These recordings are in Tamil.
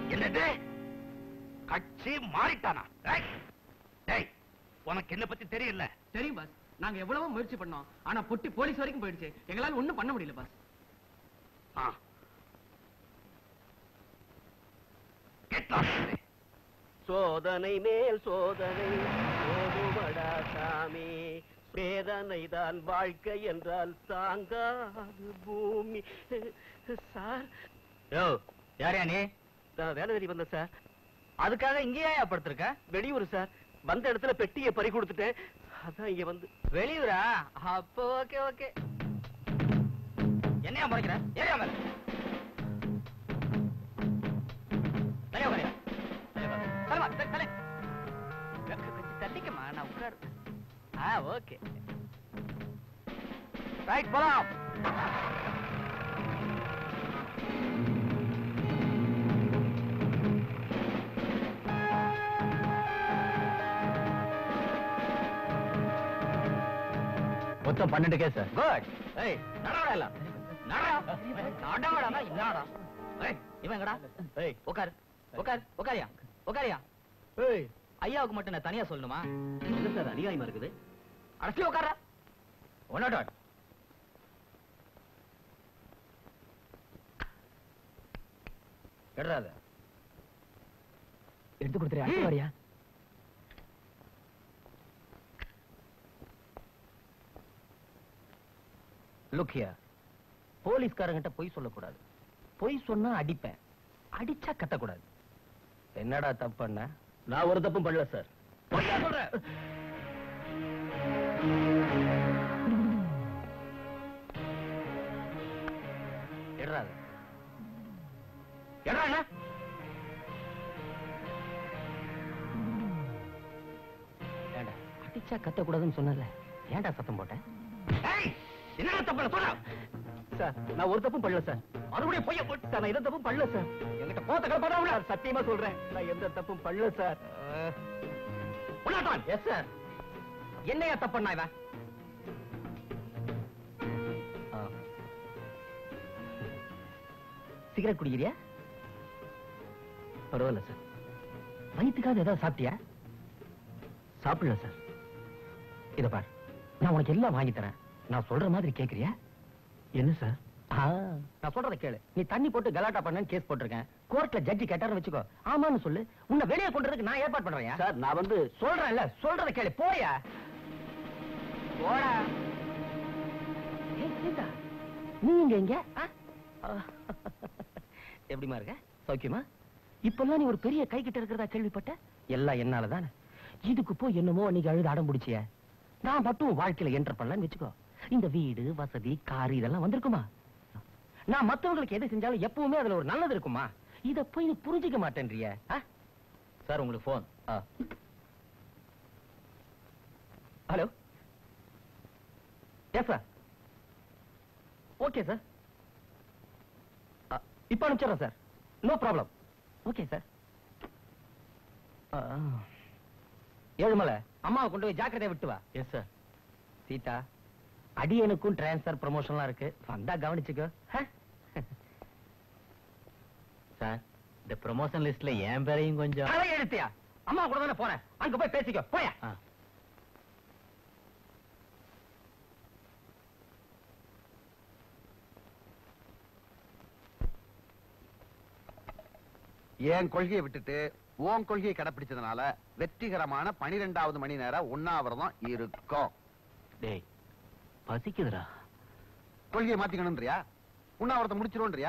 என்னது கட்சி மாறிட்டானா டேய், டேய் உனக்கு என்ன பத்தி தெரியல தெரியும் பாஸ் நாங்க எவ்வளவோ முயற்சி பண்ணோம் ஆனா பொட்டி போலீஸ் வரைக்கும் போயிடுச்சு எங்களால ஒண்ணும் பண்ண முடியல பாஸ் ஆ. Get lost. சோதனை மேல் சோதனை போதுமடா சாமி வேதனை தான் வாழ்க்கை என்றால் தாங்காது பூமி சார் யோ யாரையா நீ நான் வேலை தேடி வந்தேன் சார் அதுக்காக இங்கேயே படுத்திருக்க வெளியூர் சார் வந்த இடத்துல பெட்டியை பறி கொடுத்துட்டேன் அதான் இங்க வந்து வெளியூரா அப்போ ஓகே ஓகே என்னையா முறைக்கிற ஏரியா மேல தலையா உட்காரியா தலைவா தலை தலை கொஞ்சம் தட்டிக்கமா நான் உட்காரு ஆ ஓகே ரைட் போலாம் மொத்தம் பன்னெண்டு கேஸ் குட் ஏய் நடடா எல்லாம் நடடா நடடா என்னடா ஏய் இவன் எங்கடா ஏய் உட்கார் உட்கார் உட்காரியா உட்காரியா ஏய் ஐயாவுக்கு மட்டும் நான் தனியா சொல்லணுமா என்ன சார் அநியாயமா இருக்குது அடச்சி உட்கார ஒன்னோட எடுறாத எடுத்து கொடுத்துறியா அடுத்து வரியா லுக்கியா போலீஸ்காரங்கிட்ட பொய் சொல்லக்கூடாது பொய் சொன்னா அடிப்பேன் அடிச்சா கத்தக்கூடாது என்னடா தப்பு பண்ண நான் ஒரு தப்பும் பண்ணல சார் பொய்யா சொல்ற எடுறாத எடுறா என்ன ஏண்டா அடிச்சா கத்தக்கூடாதுன்னு சொன்னல ஏன்டா சத்தம் போட்ட ஏய், என்னடா தப்பு சொல்ல சார் நான் ஒரு தப்பும் பண்ணல சார் மறுபடியும் பொய்ய போட்டு சார் நான் எந்த தப்பும் பண்ணல சார் என்கிட்ட போத்த கலப்படா சார் சத்தியமா சொல்றேன் நான் எந்த தப்பும் பண்ணல சார் உள்ளாட்டான் எஸ் சார் என்னையா தப்பண்ணா இவன் சிகரெட் குடிக்கிறியா பரவாயில்ல சார் வயிற்றுக்காவது ஏதாவது சாப்பிட்டியா சாப்பிடல சார் இத பார் நான் உனக்கு எல்லாம் வாங்கி தரேன் நான் சொல்ற மாதிரி கேக்குறியா என்ன சார் நான் சொல்றத கேளு நீ தண்ணி போட்டு கலாட்டா பண்ணேன்னு கேஸ் போட்டிருக்கேன் கோர்ட்ல ஜட்ஜி கேட்டாருன்னு வச்சுக்கோ ஆமான்னு சொல்லு உன்னை வெளியே கொண்டு வரதுக்கு நான் ஏற்பாடு பண்றேன் சார் நான் வந்து சொல்றேன்ல சொல்றத கேளு போயா போடா ஏய், சீதா, நீ இங்க எங்க ஆ? ஆ. எப்படிம்மா இருக்க சௌக்கியமா இப்பெல்லாம் நீ ஒரு பெரிய கை கிட்ட இருக்கிறதா கேள்விப்பட்ட எல்லாம் என்னால தானே இதுக்கு போய் என்னமோ அன்னைக்கு அழுது அடம் பிடிச்சிய நான் மட்டும் வாழ்க்கையில என்டர் பண்ணலாம்னு வச்சுக்கோ இந்த வீடு வசதி கார் இதெல்லாம் வந்திருக்குமா நான் மத்தவங்களுக்கு எது செஞ்சாலும் எப்பவுமே அதுல ஒரு நல்லது இருக்குமா இத போய் நீ புரிஞ்சுக்க மாட்டேன்றிய சார் உங்களுக்கு phone hello yes sir okay sir இப்ப அனுப்பிச்சிடுறேன் sir no problem okay sir Ezhumalai அம்மாவை கொண்டு போய் ஜாக்கிரதையா விட்டு வா எஸ் சார் சீதா அடியனுக்கும் டிரான்ஸ்ஃபர் ப்ரமோஷன்லாம் இருக்கு வந்தா கவனிச்சுக்கோ சார் இந்த ப்ரமோஷன் லிஸ்ட்ல என் பேரையும் கொஞ்சம் அதை எடுத்தியா அம்மா கூட தானே போறேன் அங்க போய் பேசிக்கோ போயா என் கொள்கையை விட்டுட்டு உன் கொள்கையை கடைப்பிடிச்சதுனால வெற்றிகரமான பனிரெண்டாவது மணி நேரம் உண்ணாவிரதம் இருக்கும் டேய் பசிக்குதுடா கொள்கையை மாத்திக்கணும்ன்றியா உண்ணாவிரதம் முடிச்சிருவோன்றியா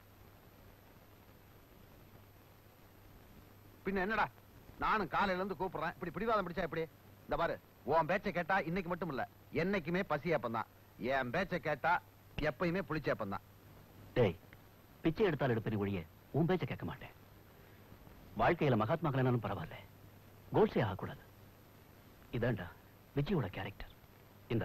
பின்ன என்னடா நானும் காலையில இருந்து கூப்பிடுறேன் இப்படி பிடிவாதம் பிடிச்சா எப்படி இந்த பாரு உன் பேச்சை கேட்டா இன்னைக்கு மட்டும் இல்ல என்னைக்குமே பசி தான் என் பேச்சை கேட்டா எப்பயுமே புளிச்சேப்பம் தான் டேய் பிச்சை எடுத்தால் எடுப்பேன் ஒழிய உன் பேச்ச கேட்க மாட்டேன் வாழ்க்கையில மகாத்மா என்னாலும் பரவாயில்ல கோல்ஸே ஆகக்கூடாது இதான்டா விஜயோட கேரக்டர் இந்த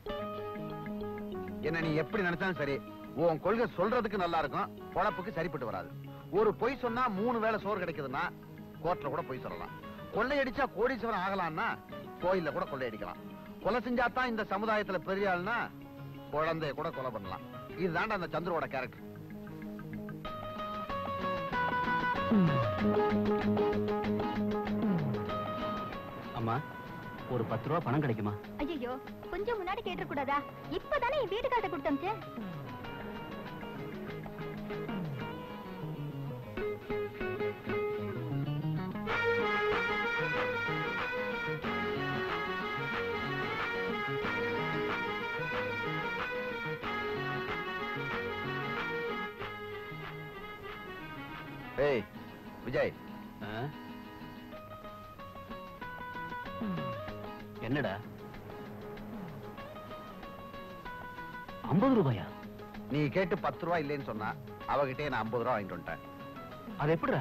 என்ன நீ எப்படி நினைச்சாலும் சரி உன் கொள்கை சொல்றதுக்கு நல்லா இருக்கும் பொழப்புக்கு சரிப்பட்டு வராது ஒரு பொய் சொன்னா மூணு வேளை சோறு கிடைக்குதுன்னா கோர்ட்ல கூட பொய் சொல்லலாம் கொள்ளையடிச்சா கோடீஸ்வரன் ஆகலாம்னா கோயில்ல கூட கொள்ளையடிக்கலாம் கொலை செஞ்சா தான் இந்த சமுதாயத்துல பெரிய ஆள்னா குழந்தைய கூட கொலை பண்ணலாம் இதுதான்டா அந்த சந்துருவோட கேரக்டர் அம்மா ஒரு பத்து ரூபா பணம் கிடைக்குமா ஐயோ கொஞ்சம் முன்னாடி கேட்ட கூடாதா இப்பதானே என் வீட்டு காட்ட கொடுத்தமிச்சு ஏய் விஜய் ஆ? என்னடா ஐம்பது ரூபாயா நீ கேட்டு பத்து ரூபா இல்லைன்னு சொன்னா அவகிட்டே நான் ஐம்பது ரூபா வாங்கிட்டு வந்துட்டேன் அது எப்படிடா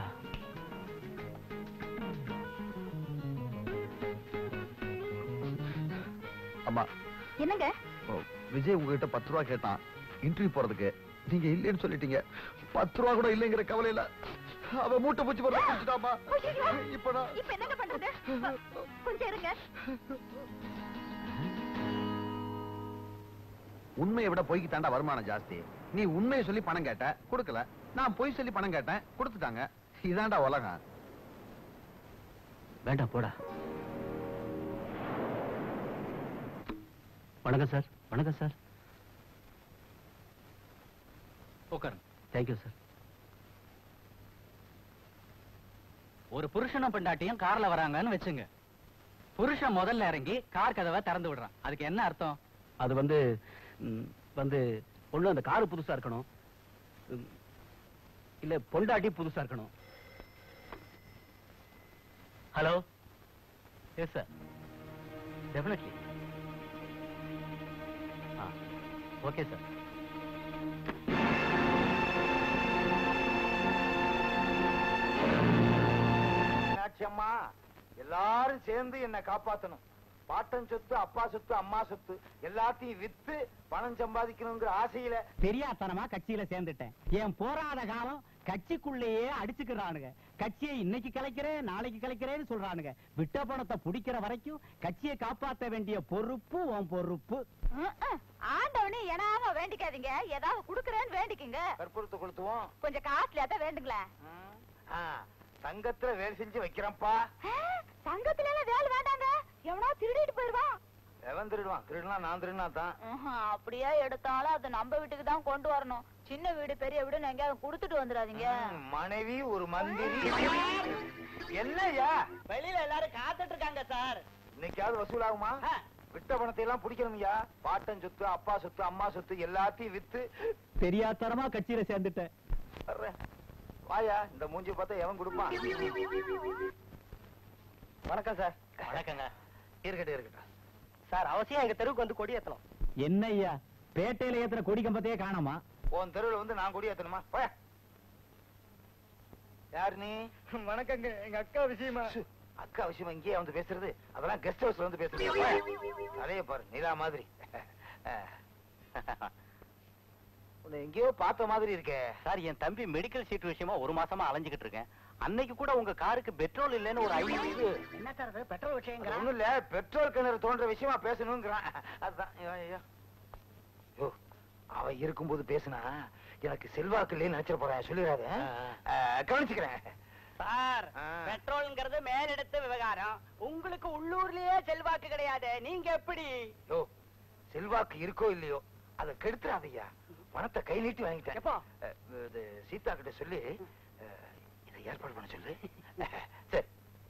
அம்மா என்னங்க ஓ, விஜய் உங்ககிட்ட பத்து ரூபா கேட்டான் இன்டர்வியூ போறதுக்கு நீங்க இல்லைன்னு சொல்லிட்டீங்க பத்து ரூபா கூட இல்லைங்கிற கவலையில அவ மூட்டை பூச்சி போட ஆரம்பிச்சுட்டாம்மா. ஐயையோ! இப்ப நான் இப்ப என்னங்க பண்றது கொஞ்சம் இருங்க உண்மையை விட பொய்க்கு தாண்டா வருமானம் ஜாஸ்தி நீ உண்மையை சொல்லி பணம் கேட்ட கொடுக்கல நான் பொய் சொல்லி பணம் கேட்டேன் கொடுத்துட்டாங்க இதாண்டா உலகம் வேண்டாம் போடா வணக்கம் சார் வணக்கம் சார் உட்காருங்க தேங்க்யூ சார் ஒரு புருஷனும் பெண்டாட்டியும் கார்ல வராங்கன்னு வச்சுங்க புருஷன் முதல்ல இறங்கி கார் கதவை திறந்து விடுறான் அதுக்கு என்ன அர்த்தம் அது வந்து ம், வந்து ஒண்ணு அந்த காரு புதுசா இருக்கணும் ம், இல்ல பொண்டாட்டி புதுசா இருக்கணும் hello yes sir definitely okay sir Meenakshi அம்மா எல்லாரும் சேர்ந்து என்ன காப்பாத்தணும் பாட்டன் சொத்து அப்பா சொத்து அம்மா சொத்து எல்லாத்தையும் வித்து பணம் சம்பாதிக்கணுங்கிற ஆசையில பெரியாத்தனமா கட்சியில சேர்ந்துட்டேன் என் போராத காலம் கட்சிக்குள்ளேயே அடிச்சுக்கிறானுங்க கட்சியை இன்னைக்கு கலைக்கிறேன் நாளைக்கு கலைக்கிறேன்னு சொல்றானுங்க விட்ட பணத்தை புடிக்கிற வரைக்கும் கட்சியை காப்பாத்த வேண்டிய பொறுப்பு உன் பொறுப்பு ஆண்டவனே எனாம வேண்டிக்காதீங்க ஏதாவது குடுக்கறேன்னு வேண்டிக்குங்க கற்பூரத்தை கொளுத்துவோம் கொஞ்சம் காஸ்ட்லியா தான் வேண்டுங்களேன் ஆ, தங்கத்துல வேலை செஞ்சு வைக்கிறேன்ப்பா சங்கத்துல எல்லாம் வேலை வேண்டாங்க எவனா திருடிட்டு போயிருவான் எவன் திருடுவான் திருடுனா நான் திருடுனா தான் ஆஹா, அப்படியே எடுத்தாலும் அது நம்ம வீட்டுக்கு தான் கொண்டு வரணும் சின்ன வீடு பெரிய வீடுன்னு எங்கேயாவது கொடுத்துட்டு வந்துடாதீங்க ம், மனைவி ஒரு மந்திரி என்னய்யா வெளியில எல்லாரும் காத்துட்டு இருக்காங்க சார் இன்னைக்காவது வசூலாகுமா விட்ட பணத்தை எல்லாம் பிடிக்கணும்யா பாட்டன் சொத்து அப்பா சொத்து அம்மா சொத்து எல்லாத்தையும் வித்து பெரியாத்தனமா கட்சியில சேர்ந்துட்டேன் வர்றேன். வாயா இந்த மூஞ்சி பார்த்தா எவன் கொடுப்பான் வணக்கம் சார் வணக்கங்க இருக்கட்டும் இருக்கட்டும் சார் அவசியம் எங்க தெருவுக்கு வந்து கொடி ஏத்தலாம் என்ன ஐயா பேட்டையில ஏத்துற கொடி கம்பத்தையே காணாமா உன் தெருவுல வந்து நான் கொடி ஏத்தணுமா போய யார் நீ வணக்கங்க எங்க அக்கா விஷயமா சு, அக்கா விஷயமா இங்கேயே வந்து பேசுறது அதெல்லாம் கெஸ்ட் ஹவுஸ்ல வந்து பேசுறது போயா. அதையே பாரு நிலா மாதிரி உன்னை எங்கேயோ பார்த்த மாதிரி இருக்கே சார் என் தம்பி மெடிக்கல் சீட் விஷயமா ஒரு மாசமா அலைஞ்சுகிட்டு இருக்கேன் அன்னைக்கு கூட உங்க காருக்கு பெட்ரோல் இல்லைன்னு ஒரு ஐநூறு என்ன சார் பெட்ரோல் அது ஒண்ணும் இல்ல பெட்ரோல் கிணறு தோன்ற விஷயமா பேசணுங்கிறான் அதுதான் ஐயோ, ஐயோ. யோ, அவ இருக்கும்போது பேசுனா எனக்கு செல்வாக்கு இல்லைன்னு நினைச்சிட போறேன் சொல்லிடாத கவனிச்சுக்கிறேன் சார் ஆ. பெட்ரோல்ங்கிறது மேலிடத்து விவகாரம் உங்களுக்கு உள்ளூர்லயே செல்வாக்கு கிடையாது நீங்க எப்படி யோ செல்வாக்கு இருக்கோ இல்லையோ அதை கெடுத்துறாதய்யா பணத்தை கை நீட்டி வாங்கிட்டேன் எப்போ? அஹ், இது சீதா கிட்ட சொல்லி அஹ், இதை ஏற்பாடு பண்ண சொல்லு சரி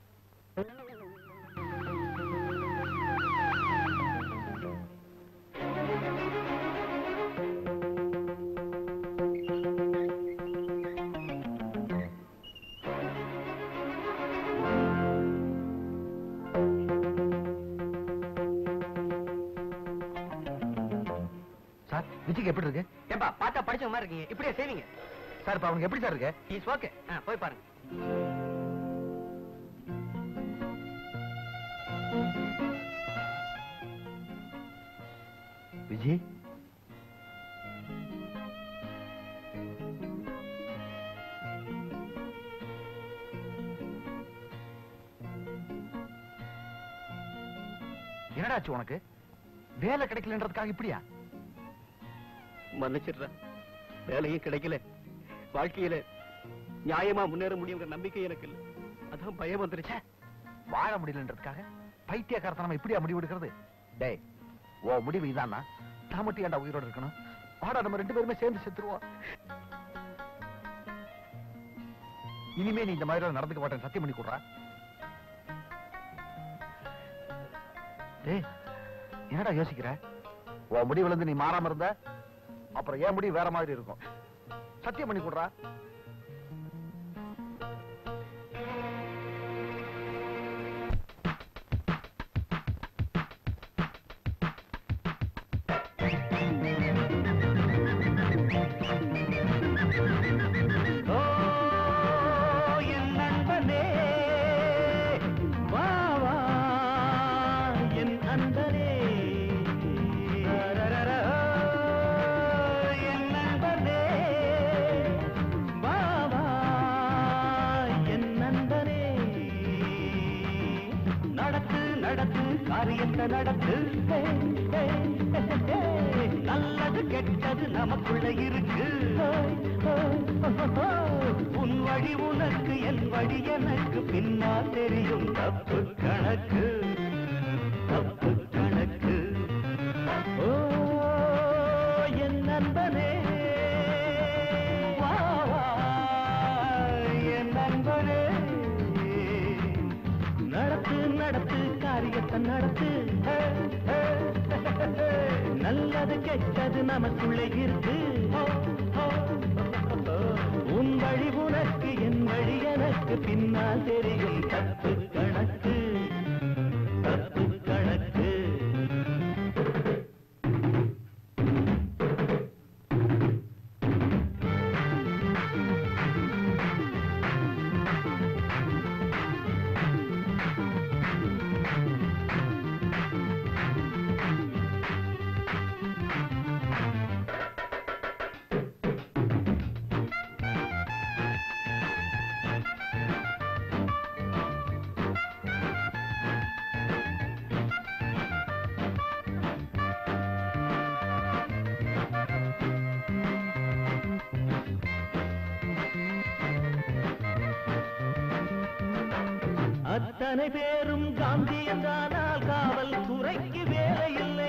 சார் விஜய்க்கு எப்படி இருக்கு ஏப்பா பார்த்தா படிச்ச மாதிரி இருக்கீங்க இப்படியே செய்வீங்க சார் இப்ப அவனுக்கு எப்படி சார் இருக்கு இஸ் ஓகே போய் பாருங்க விஜய் என்னடாச்சு உனக்கு வேலை கிடைக்கலன்றதுக்காக இப்படியா மன்னிச்சிடுறேன் வேலையும் கிடைக்கல வாழ்க்கையில நியாயமா முன்னேற முடியுங்கிற நம்பிக்கை எனக்கு இல்லை அதான் பயம் வந்துருச்சு வாழ முடியலன்றதுக்காக பைத்தியக்காரத்தனமா இப்படியா முடிவு எடுக்கிறது டேய் ஓ முடிவு இதானா நான் மட்டும் ஏன்டா உயிரோட இருக்கணும் வாடா நம்ம ரெண்டு பேருமே சேர்ந்து செத்துருவோம் இனிமே நீ இந்த மாதிரி நடந்துக்க மாட்டேன் சத்தியம் பண்ணி கொடுறா டேய் என்னடா யோசிக்கிற உன் முடிவுல இருந்து நீ மாறாம இருந்த அப்புறம் ஏன் முடிவு வேற மாதிரி இருக்கும் சத்தியம் பண்ணி கொடுறா ஓ என் நண்பனே வா வா என் நண்பனே ரரரரோ, என் நண்பனே வா வா என் நண்பனே நடத்து நடத்து காரியத்தை நடத்து ஹே, ஹே, ஹே, ஹே. நல்லது கெட்டது நமக்குள்ள இருக்கு உன் வழி உனக்கு என் வழி எனக்கு பின்னால் தெரியும் தப்பு கணக்கு தப்பு கணக்கு ஓ என் நண்பனே வா, வா, என் நண்பனே நடத்து நடத்து காரியத்தை நடத்து ஹே, ஹே, ஹே. நல்லது கெட்டது நமக்குள்ளே இருக்கு ஹோ, ஹோ, ஹோ. உன் வழி உனக்கு என் வழி எனக்கு பின்னால் தெரியும் தப்பு கணக்கு தப்பு கணக்கு அத்தனை பேரும் காந்தி என்றானால் காவல் துறைக்கு வேலை இல்லை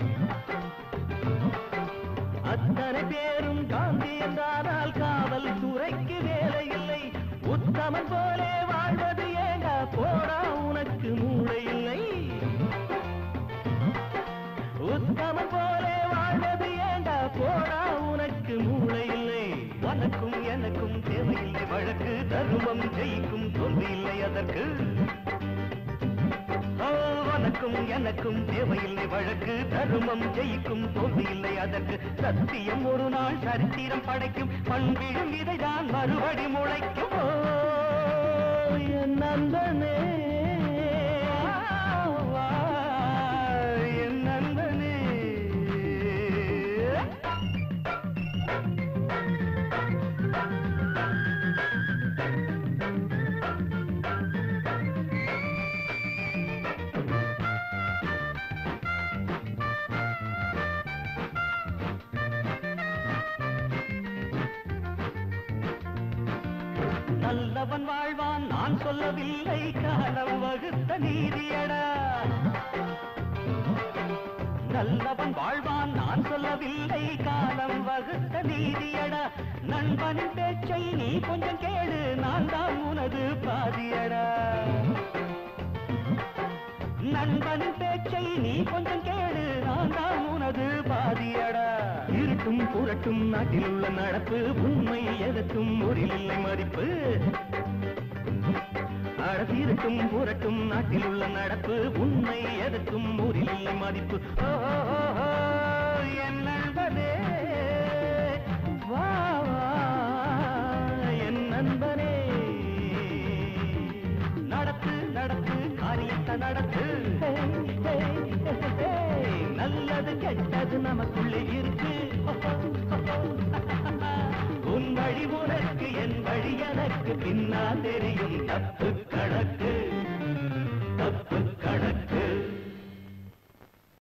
அத்தனை பேரும் காந்தி என்றானால் காவல் துறைக்கு வேலை இல்லை உத்தமன் போலே வாழ்வது ஏங்க போடா உனக்கு மூளை இல்லை உத்தமன் போலே வாழ்வது ஏண்டா போடா உனக்கு மூளை இல்லை உனக்கும் எனக்கும் தேவையில்லை வழக்கு தருமம் ஜெயிக்கும் தோல்வி இல்லை அதற்கு ஓ, உனக்கும் எனக்கும் தேவையில்லை வழக்கு தருமம் ஜெயிக்கும் தோல்வி இல்லை அதற்கு சத்தியம் ஒரு நாள் சரித்திரம் படைக்கும் பண்பிடும் இதைதான் மறுபடி முளைக்கும் ஓ, என் நண்பனே வா, என் நண்பனே நல்லவன் வாழ்வான் நான் சொல்லவில்லை காலம் வகுத்த நீதியடா நல்லவன் வாழ்வான் நான் சொல்லவில்லை காலம் வகுத்த நீதியடா நண்பனின் பேச்சை நீ கொஞ்சம் கேளு நான் தான் உனது பாதியடா நண்பனின் பேச்சை நீ கொஞ்சம் கேளு நான் தான் உனது பாதியடா இருட்டும் புரட்டும் நாட்டில் உள்ள நடப்பு உண்மை எதற்கும் ஊரில் இல்லை மதிப்பு அழகிருக்கும் புரட்டும் நாட்டில் உள்ள நடப்பு உண்மை எதற்கும் ஊரில் இல்லை மதிப்பு ஓ, ஓ, ஓ, என் நண்பனே வா வா, என் நண்பனே நடத்து நடத்து காரியத்தை நடத்து ஹே, ஹே, ஹே, ஹே. நல்லது கெட்டது நமக்குள்ளே இருக்கு உன் வழி உனக்கு என் வழி எனக்கு பின்னால் தெரியும்